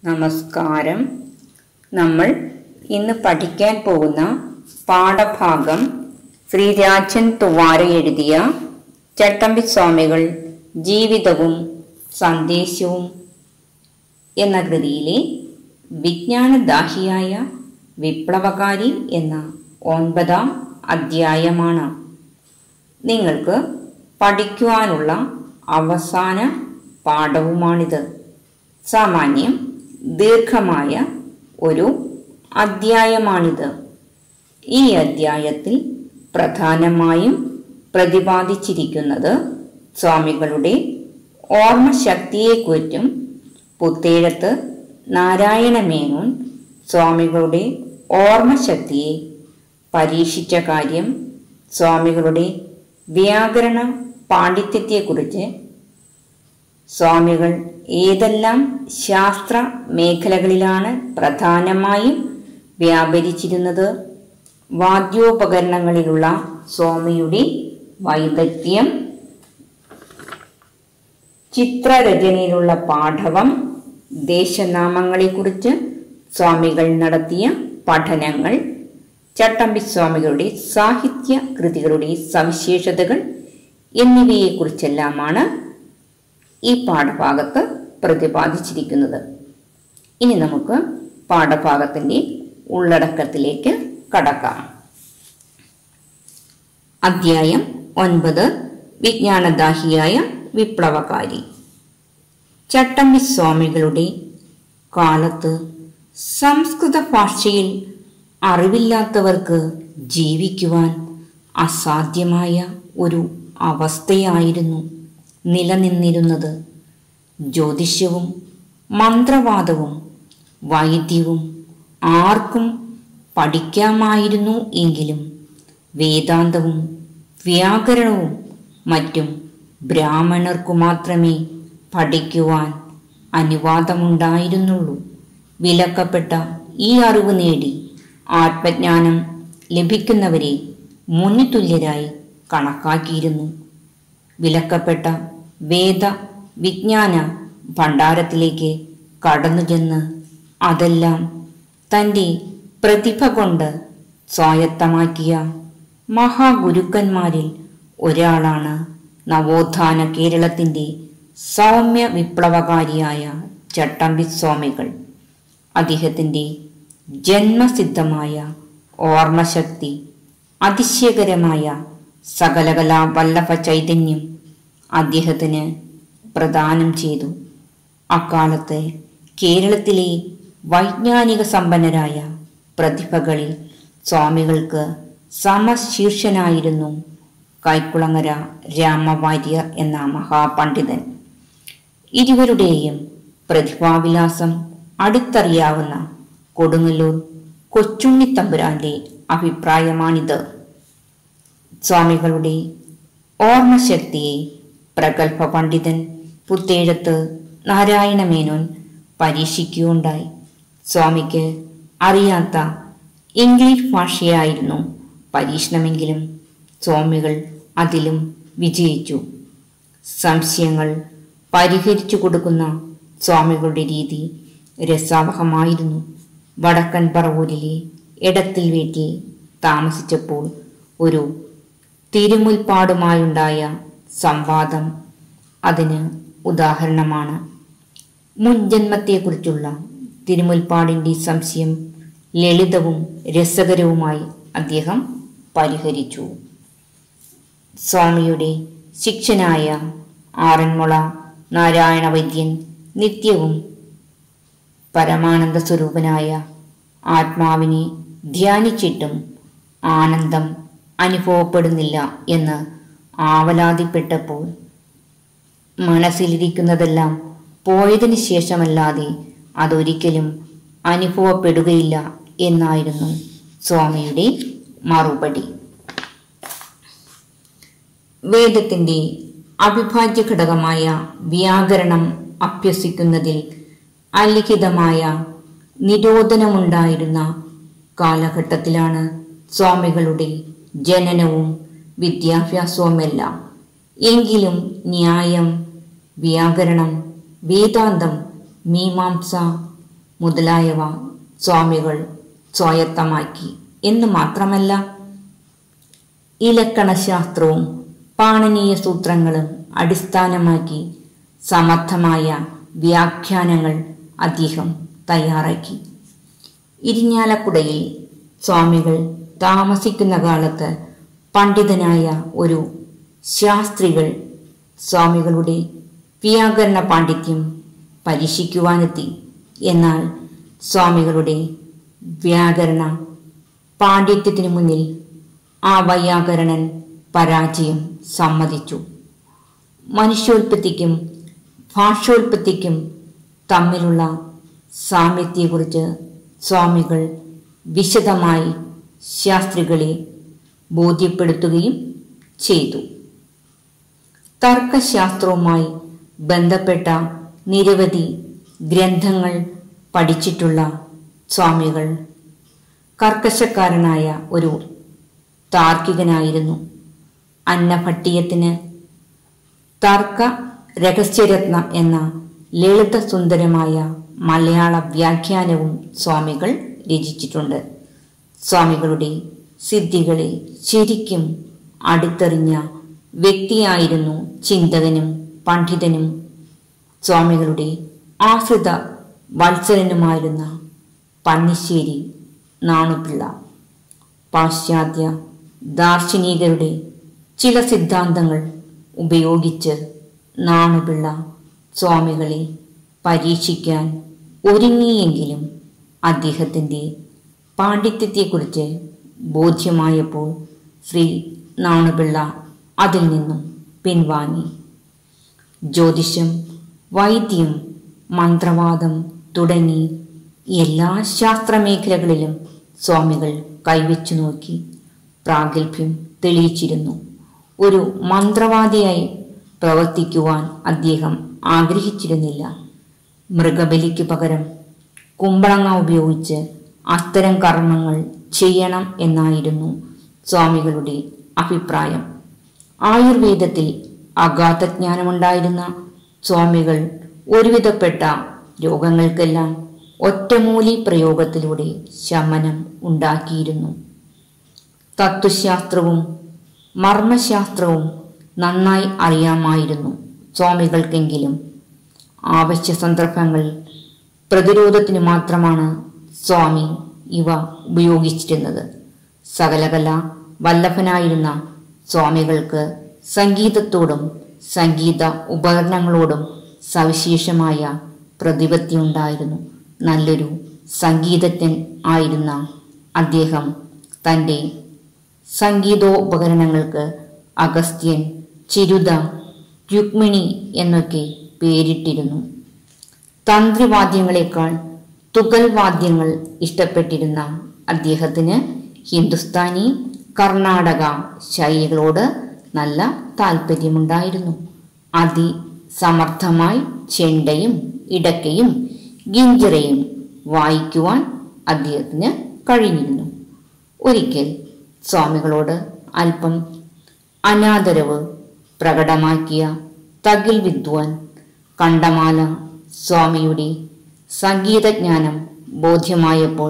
നമസ്കാരം നമ്മൾ ഇന്ന് പഠിക്കാൻ പോകുന്ന പാഠഭാഗം ശ്രീരാജൻ തുവാര എഴുതിയ ചട്ടമ്പി സ്വാമികൾ ജീവിതവും സന്ദേശവും എന്ന കൃതിയിലെ വിജ്ഞാനദാഹിയായ വിപ്ലവകാരി എന്ന ഒൻപതാം അധ്യായമാണ് നിങ്ങൾക്ക് പഠിക്കുവാനുള്ള അവസാന പാഠവുമാണിത് സാമാന്യം ദീർഘമായ ഒരു അധ്യായമാണിത് ഈ അധ്യായത്തിൽ പ്രധാനമായും പ്രതിപാദിച്ചിരിക്കുന്നത് സ്വാമികളുടെ ഓർമ്മശക്തിയെക്കുറിച്ചും പുത്തേഴത്ത് നാരായണ മേനോൻ സ്വാമികളുടെ ഓർമ്മശക്തിയെ പരീക്ഷിച്ച കാര്യം സ്വാമികളുടെ വ്യാകരണ പാണ്ഡിത്യത്തെക്കുറിച്ച് സ്വാമികൾ ഏതെല്ലാം ശാസ്ത്ര മേഖലകളിലാണ് പ്രധാനമായും വ്യാപരിച്ചിരുന്നത് വാദ്യോപകരണങ്ങളിലുള്ള സ്വാമിയുടെ വൈദഗ്ധ്യം ചിത്രരചനയിലുള്ള പാഠവം ദേശനാമങ്ങളെക്കുറിച്ച് സ്വാമികൾ നടത്തിയ പഠനങ്ങൾ ചട്ടമ്പി സ്വാമികളുടെ സാഹിത്യ കൃതികളുടെ സവിശേഷതകൾ എന്നിവയെക്കുറിച്ചെല്ലാമാണ് ഈ പാഠഭാഗത്ത് പ്രതിപാദിച്ചിരിക്കുന്നത് ഇനി നമുക്ക് പാഠഭാഗത്തിൻ്റെ ഉള്ളടക്കത്തിലേക്ക് കടക്കാം അധ്യായം ഒൻപത് വിജ്ഞാനദാഹിയായ വിപ്ലവകാരി ചട്ടമ്പി സ്വാമികളുടെ കാലത്ത് സംസ്കൃത ഭാഷയിൽ അറിവില്ലാത്തവർക്ക് ജീവിക്കുവാൻ അസാധ്യമായ ഒരു അവസ്ഥയായിരുന്നു നിലനിന്നിരുന്നത് ജ്യോതിഷ്യവും മന്ത്രവാദവും വൈദ്യവും ആർക്കും പഠിക്കാമായിരുന്നു എങ്കിലും വേദാന്തവും വ്യാകരണവും മറ്റും ബ്രാഹ്മണർക്കു മാത്രമേ പഠിക്കുവാൻ അനുവാദമുണ്ടായിരുന്നുള്ളൂ വിലക്കപ്പെട്ട ഈ അറിവ് നേടി ആത്മജ്ഞാനം ലഭിക്കുന്നവരെ മുന്നിത്തുല്യരായി കണക്കാക്കിയിരുന്നു വിലക്കപ്പെട്ട വേദ വിജ്ഞാന ഭണ്ഡാരത്തിലേക്ക് കടന്നു ചെന്ന് അതെല്ലാം തൻ്റെ പ്രതിഭ കൊണ്ട് സ്വായത്തമാക്കിയ മഹാഗുരുക്കന്മാരിൽ ഒരാളാണ് നവോത്ഥാന കേരളത്തിൻ്റെ സൗമ്യ വിപ്ലവകാരിയായ ചട്ടമ്പി സ്വാമികൾ അദ്ദേഹത്തിൻ്റെ ജന്മസിദ്ധമായ ഓർമ്മശക്തി അതിശയകരമായ സകലകലാ വല്ലഭ ചൈതന്യം അദ്ദേഹത്തിന് പ്രദാനം ചെയ്തു അക്കാലത്ത് കേരളത്തിലെ വൈജ്ഞാനിക സമ്പന്നരായ പ്രതിഭകളിൽ സ്വാമികൾക്ക് സമശീർഷനായിരുന്നു കൈക്കുളങ്ങര രാമവാര്യർ എന്ന മഹാപണ്ഡിതൻ ഇരുവരുടെയും പ്രതിഭാവിലാസം അടുത്തറിയാവുന്ന കൊടുങ്ങല്ലൂർ കൊച്ചുണ്ണിത്തമ്പുരാന്റെ അഭിപ്രായമാണിത് സ്വാമികളുടെ ഓർമ്മശക്തിയെ പ്രഗത്ഭ പണ്ഡിതൻ പുത്തേഴത്ത് നാരായണ മേനോൻ പരീക്ഷിക്കുകയുണ്ടായി സ്വാമിക്ക് അറിയാത്ത ഇംഗ്ലീഷ് ഭാഷയായിരുന്നു പരീക്ഷണമെങ്കിലും സ്വാമികൾ അതിലും വിജയിച്ചു സംശയങ്ങൾ പരിഹരിച്ചു കൊടുക്കുന്ന സ്വാമികളുടെ രീതി രസാവഹമായിരുന്നു വടക്കൻ പറവൂരിലെ എടത്തിൽ വീട്ടിൽ താമസിച്ചപ്പോൾ ഒരു തിരുമുൽപ്പാടുമായുണ്ടായ സംവാദം അതിന് ഉദാഹരണമാണ് മുൻജന്മത്തെക്കുറിച്ചുള്ള തിരുമുൽപ്പാടിൻ്റെ സംശയം ലളിതവും രസകരവുമായി അദ്ദേഹം പരിഹരിച്ചു സ്വാമിയുടെ ശിക്ഷനായ ആറന്മുള നാരായണ വൈദ്യൻ നിത്യവും പരമാനന്ദ സ്വരൂപനായ ആത്മാവിനെ ധ്യാനിച്ചിട്ടും ആനന്ദം അനുഭവപ്പെടുന്നില്ല എന്ന് ആവലാതിപ്പെട്ടപ്പോൾ മനസ്സിലിരിക്കുന്നതെല്ലാം പോയതിനു ശേഷമല്ലാതെ അതൊരിക്കലും അനുഭവപ്പെടുകയില്ല എന്നായിരുന്നു സ്വാമിയുടെ മറുപടി വേദത്തിൻ്റെ അവിഭാജ്യ ഘടകമായ വ്യാകരണം അഭ്യസിക്കുന്നതിൽ അലിഖിതമായ നിരോധനമുണ്ടായിരുന്ന കാലഘട്ടത്തിലാണ് സ്വാമികളുടെ ജനനവും വിദ്യാഭ്യാസവുമെല്ലാം എങ്കിലും ന്യായം വ്യാകരണം വേദാന്തം മീമാംസ മുതലായവ സ്വാമികൾ സ്വായത്തമാക്കി എന്ന് മാത്രമല്ല ഇലക്കണശാസ്ത്രവും പാണനീയ സൂത്രങ്ങളും അടിസ്ഥാനമാക്കി സമർത്ഥമായ വ്യാഖ്യാനങ്ങൾ അദ്ദേഹം തയ്യാറാക്കി ഇരിഞ്ഞാലക്കുടയിൽ സ്വാമികൾ താമസിക്കുന്ന കാലത്ത് പണ്ഡിതനായ ഒരു ശാസ്ത്രികൾ സ്വാമികളുടെ വ്യാകരണ പാണ്ഡിത്യം പരീക്ഷിക്കുവാനെത്തി എന്നാൽ സ്വാമികളുടെ വ്യാകരണ പാണ്ഡിത്യത്തിനു മുന്നിൽ ആ വൈയാകരണൻ പരാജയം സമ്മതിച്ചു മനുഷ്യോൽപ്പത്തിക്കും ഭാഷോൽപ്പത്തിക്കും തമ്മിലുള്ള സാമ്യത്തെക്കുറിച്ച് സ്വാമികൾ വിശദമായി ശാസ്ത്രികളെ ബോധ്യപ്പെടുത്തുകയും ചെയ്തു തർക്കശാസ്ത്രവുമായി ബന്ധപ്പെട്ട നിരവധി ഗ്രന്ഥങ്ങൾ പഠിച്ചിട്ടുള്ള സ്വാമികൾ കർക്കശക്കാരനായ ഒരു താർക്കികനായിരുന്നു അന്നഭട്ടീയത്തിന് തർക്ക രഹസ്യരത്നം എന്ന ലളിതസുന്ദരമായ മലയാള വ്യാഖ്യാനവും സ്വാമികൾ രചിച്ചിട്ടുണ്ട് സ്വാമികളുടെ സിദ്ധികളെ ശരിക്കും അടുത്തെറിഞ്ഞ വ്യക്തിയായിരുന്നു ചിന്തകനും പണ്ഡിതനും സ്വാമികളുടെ ആശ്രിത വത്സരനുമായിരുന്ന പന്നിശ്ശേരി നാണുപിള്ള പാശ്ചാത്യ ദാർശനികരുടെ ചില സിദ്ധാന്തങ്ങൾ ഉപയോഗിച്ച് നാണുപിള്ള സ്വാമികളെ പരീക്ഷിക്കാൻ ഒരുങ്ങിയെങ്കിലും അദ്ദേഹത്തിൻ്റെ പാണ്ഡിത്യത്തെക്കുറിച്ച് ബോധ്യമായപ്പോൾ ശ്രീ നാണുപിള്ള അതിൽ നിന്നും പിൻവാങ്ങി ജ്യോതിഷം വൈദ്യം മന്ത്രവാദം തുടങ്ങി എല്ലാ ശാസ്ത്രമേഖലകളിലും സ്വാമികൾ കൈവച്ചു നോക്കി പ്രാഗൽഭ്യം തെളിയിച്ചിരുന്നു ഒരു മന്ത്രവാദിയായി പ്രവർത്തിക്കുവാൻ അദ്ദേഹം ആഗ്രഹിച്ചിരുന്നില്ല മൃഗബലിക്ക് പകരം കുമ്പളങ്ങ ഉപയോഗിച്ച് അത്തരം കർമ്മങ്ങൾ ചെയ്യണം എന്നായിരുന്നു സ്വാമികളുടെ അഭിപ്രായം ആയുർവേദത്തിൽ അഗാധജ്ഞാനമുണ്ടായിരുന്ന സ്വാമികൾ ഒരുവിധപ്പെട്ട രോഗങ്ങൾക്കെല്ലാം ഒറ്റമൂലി പ്രയോഗത്തിലൂടെ ശമനം ഉണ്ടാക്കിയിരുന്നു തത്വശാസ്ത്രവും മർമ്മശാസ്ത്രവും നന്നായി അറിയാമായിരുന്നു സ്വാമികൾക്കെങ്കിലും ആവശ്യ സന്ദർഭങ്ങളിൽ പ്രതിരോധത്തിന് മാത്രമാണ് സ്വാമി ഇവ ഉപയോഗിച്ചിരുന്നത് സകലകല വല്ലഭനായിരുന്ന സ്വാമികൾക്ക് സംഗീതത്തോടും സംഗീത ഉപകരണങ്ങളോടും സവിശേഷമായ പ്രതിപത്തി ഉണ്ടായിരുന്നു നല്ലൊരു സംഗീതജ്ഞൻ ആയിരുന്ന അദ്ദേഹം തൻ്റെ സംഗീതോപകരണങ്ങൾക്ക് അഗസ്ത്യൻ ചിരുത രുക്മിണി എന്നൊക്കെ പേരിട്ടിരുന്നു തന്ത്രിവാദ്യങ്ങളെക്കാൾ തുകൽ വാദ്യങ്ങൾ ഇഷ്ടപ്പെട്ടിരുന്ന അദ്ദേഹത്തിന് ഹിന്ദുസ്ഥാനി കർണാടക ശൈലികളോട് നല്ല താല്പര്യമുണ്ടായിരുന്നു അതിസമർത്ഥമായി ചെണ്ടയും ഇടക്കയും ഗിഞ്ചിറയും വായിക്കുവാൻ അദ്ദേഹത്തിന് കഴിഞ്ഞിരുന്നു ഒരിക്കൽ സ്വാമികളോട് അല്പം അനാദരവ് പ്രകടമാക്കിയ തകിൽ വിദ്വാൻ കണ്ടമാല സ്വാമിയുടെ സംഗീതജ്ഞാനം ബോധ്യമായപ്പോൾ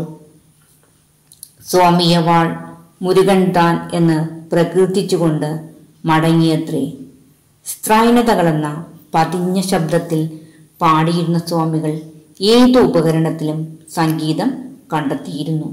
സ്വാമിയവാൾ മുരുകൻ താൻ എന്ന് പ്രകീർത്തിച്ചുകൊണ്ട് മടങ്ങിയത്രേ സ്ത്രൈണതകളെന്ന പതിഞ്ഞ ശബ്ദത്തിൽ പാടിയിരുന്ന സ്വാമികൾ ഏതു ഉപകരണത്തിലും സംഗീതം കണ്ടെത്തിയിരുന്നു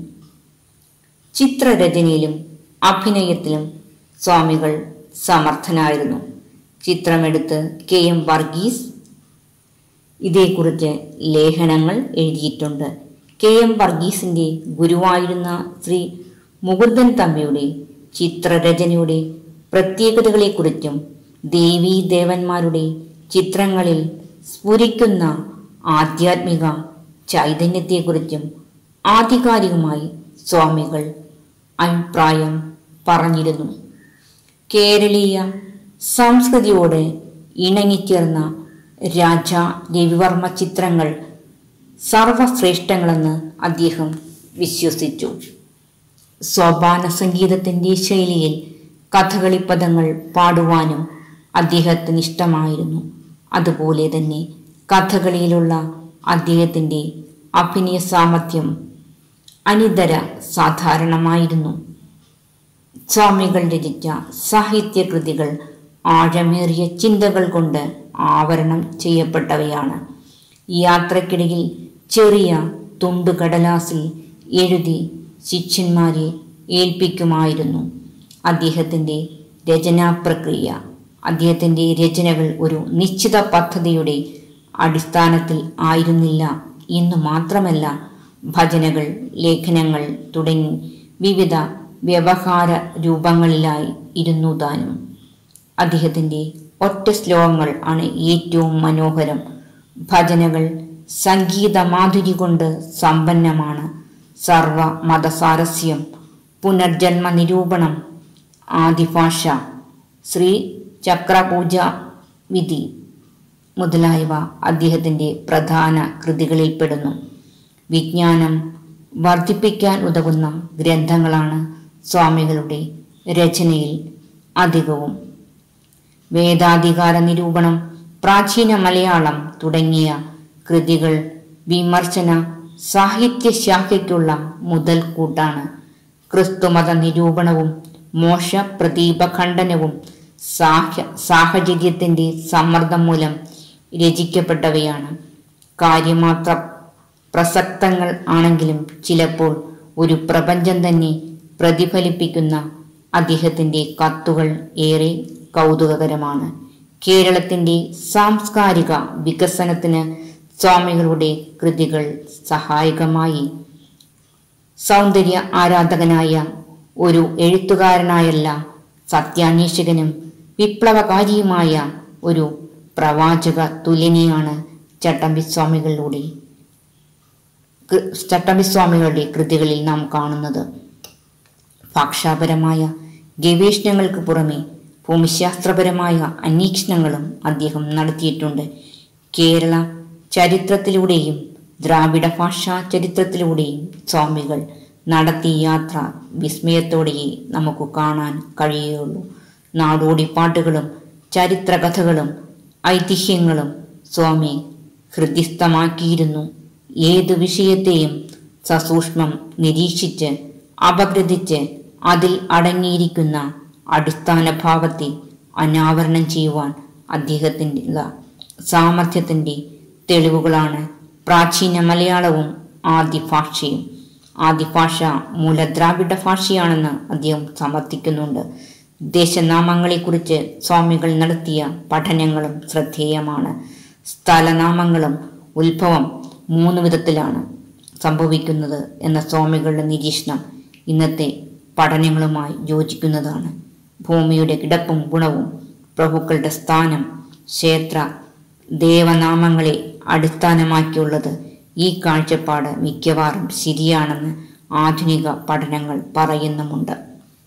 ചിത്രരചനയിലും അഭിനയത്തിലും സ്വാമികൾ സമർത്ഥനായിരുന്നു ചിത്രമെടുത്ത് കെ എം വർഗീസ് ഇതേക്കുറിച്ച് ലേഖനങ്ങൾ എഴുതിയിട്ടുണ്ട് കെ എം വർഗീസിന്റെ ഗുരുവായിരുന്ന ശ്രീ മുകുന്ദൻ തമ്മിയുടെ ചിത്രരചനയുടെ പ്രത്യേകതകളെക്കുറിച്ചും ദേവീ ദേവന്മാരുടെ ചിത്രങ്ങളിൽ സ്ഫുരിക്കുന്ന ആധ്യാത്മിക ചൈതന്യത്തെക്കുറിച്ചും ആധികാരികമായി സ്വാമികൾ അഭിപ്രായം പറഞ്ഞിരുന്നു കേരളീയ സംസ്കൃതിയോട് ഇണങ്ങിച്ചേർന്ന രാജ രവിവർമ്മ ചിത്രങ്ങൾ സർവശ്രേഷ്ഠങ്ങളെന്ന് അദ്ദേഹം വിശ്വസിച്ചു സോപാന സംഗീതത്തിൻ്റെ ശൈലിയിൽ കഥകളി പദങ്ങൾ പാടുവാനും അദ്ദേഹത്തിന് ഇഷ്ടമായിരുന്നു അതുപോലെ തന്നെ കഥകളിയിലുള്ള അദ്ദേഹത്തിൻ്റെ അഭിനയ സാമർഥ്യം അനിതര സാധാരണമായിരുന്നു സ്വാമികൾ രചിച്ച സാഹിത്യകൃതികൾ ആഴമേറിയ ചിന്തകൾ കൊണ്ട് ആവരണം ചെയ്യപ്പെട്ടവയാണ് യാത്രക്കിടയിൽ ചെറിയ തുണ്ടുകടലാസിൽ എഴുതി ശിഷ്യന്മാരെ ഏൽപ്പിക്കുമായിരുന്നു അദ്ദേഹത്തിൻ്റെ രചനാ പ്രക്രിയ അദ്ദേഹത്തിൻ്റെ രചനകൾ ഒരു നിശ്ചിത പദ്ധതിയുടെ അടിസ്ഥാനത്തിൽ ആയിരുന്നില്ല എന്ന് മാത്രമല്ല ഭജനകൾ ലേഖനങ്ങൾ തുടങ്ങി വിവിധ വ്യവഹാര രൂപങ്ങളിലായി ഇരുന്നു താനും അദ്ദേഹത്തിൻ്റെ ഒറ്റ ശ്ലോകങ്ങൾ ആണ് ഏറ്റവും മനോഹരം ഭജനകൾ സംഗീത മാധുരി കൊണ്ട് സമ്പന്നമാണ് സർവ മതസാരസ്യം പുനർജന്മ നിരൂപണം ആദിഭാഷ ശ്രീ ചക്രപൂജ വിധി മുതലായവ അദ്ദേഹത്തിൻ്റെ പ്രധാന കൃതികളിൽപ്പെടുന്നു വിജ്ഞാനം വർദ്ധിപ്പിക്കാൻ ഉതകുന്ന ഗ്രന്ഥങ്ങളാണ് സ്വാമികളുടെ രചനയിൽ അധികവും വേദാധികാര നിരൂപണം പ്രാചീന മലയാളം തുടങ്ങിയ കൃതികൾ വിമർശന സാഹിത്യശാഖയ്ക്കുള്ള മുതൽക്കൂട്ടാണ് ക്രിസ്തുമത നിരൂപണവും മോശ പ്രദീപ ഖണ്ഡനവും സാഹ സാഹചര്യത്തിൻ്റെ സമ്മർദ്ദം മൂലം രചിക്കപ്പെട്ടവയാണ് കാര്യമാത്ര പ്രസക്തങ്ങൾ ആണെങ്കിലും ചിലപ്പോൾ ഒരു പ്രപഞ്ചം തന്നെ പ്രതിഫലിപ്പിക്കുന്ന അദ്ദേഹത്തിൻ്റെ കത്തുകൾ ഏറെ കൗതുകകരമാണ് കേരളത്തിൻ്റെ സാംസ്കാരിക വികസനത്തിന് സ്വാമികളുടെ കൃതികൾ സഹായകമായി സൗന്ദര്യ ആരാധകനായ ഒരു എഴുത്തുകാരനായല്ല സത്യാന്വേഷകനും വിപ്ലവകാരിയുമായ ഒരു പ്രവാചക തുല്യനെയാണ് ചട്ടമ്പിസ്വാമികളിലൂടെ കൃ- ചട്ടമ്പിസ്വാമികളുടെ കൃതികളിൽ നാം കാണുന്നത് ഭാഷാപരമായ ഗവേഷണങ്ങൾക്ക് പുറമെ ഭൂമിശാസ്ത്രപരമായ അന്വേഷണങ്ങളും അദ്ദേഹം നടത്തിയിട്ടുണ്ട് കേരള ചരിത്രത്തിലൂടെയും ദ്രാവിഡ ഭാഷാ ചരിത്രത്തിലൂടെയും സ്വാമികൾ നടത്തിയ യാത്ര വിസ്മയത്തോടെയേ നമുക്ക് കാണാൻ കഴിയുകയുള്ളൂ നാടോടിപ്പാട്ടുകളും ചരിത്രകഥകളും ഐതിഹ്യങ്ങളും സ്വാമി ഹൃദ്യസ്ഥമാക്കിയിരുന്നു ഏതു വിഷയത്തെയും സസൂക്ഷ്മം നിരീക്ഷിച്ച് അപഗ്രഥിച്ച് അതിൽ അടങ്ങിയിരിക്കുന്ന അടിസ്ഥാന ഭാവത്തെ അനാവരണം ചെയ്യുവാൻ അദ്ദേഹത്തിൻ്റെ സാമർഥ്യത്തിൻ്റെ തെളിവുകളാണ് പ്രാചീന മലയാളവും ആദ്യ ഭാഷയും ആദ്യ ഭാഷ മൂലദ്രാവിഡ ഭാഷയാണെന്ന് അദ്ദേഹം സമർത്ഥിക്കുന്നുണ്ട് ദേശനാമങ്ങളെക്കുറിച്ച് സ്വാമികൾ നടത്തിയ പഠനങ്ങളും ശ്രദ്ധേയമാണ് സ്ഥലനാമങ്ങളും ഉത്ഭവം മൂന്ന് വിധത്തിലാണ് സംഭവിക്കുന്നത് എന്ന സ്വാമികളുടെ നിരീക്ഷണം ഇന്നത്തെ പഠനങ്ങളുമായി യോജിക്കുന്നതാണ് ഭൂമിയുടെ കിടപ്പും ഗുണവും പ്രഭുക്കളുടെ സ്ഥാനം ക്ഷേത്ര ദേവനാമങ്ങളെ അടിസ്ഥാനമാക്കിയുള്ളത് ഈ കാഴ്ചപ്പാട് മിക്കവാറും ശരിയാണെന്ന് ആധുനിക പഠനങ്ങൾ പറയുന്നുമുണ്ട്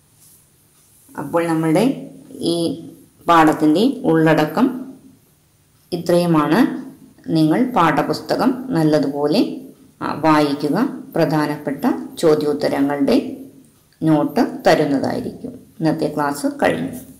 അപ്പോൾ നമ്മളുടെ ഈ പാഠത്തിൻ്റെ ഉള്ളടക്കം ഇത്രയുമാണ് നിങ്ങൾ പാഠപുസ്തകം നല്ലതുപോലെ ആ, വായിക്കുക പ്രധാനപ്പെട്ട ചോദ്യോത്തരങ്ങളുടെ നോട്ട് തരുന്നതായിരിക്കും ഇന്നത്തെ ക്ലാസ് കഴിഞ്ഞു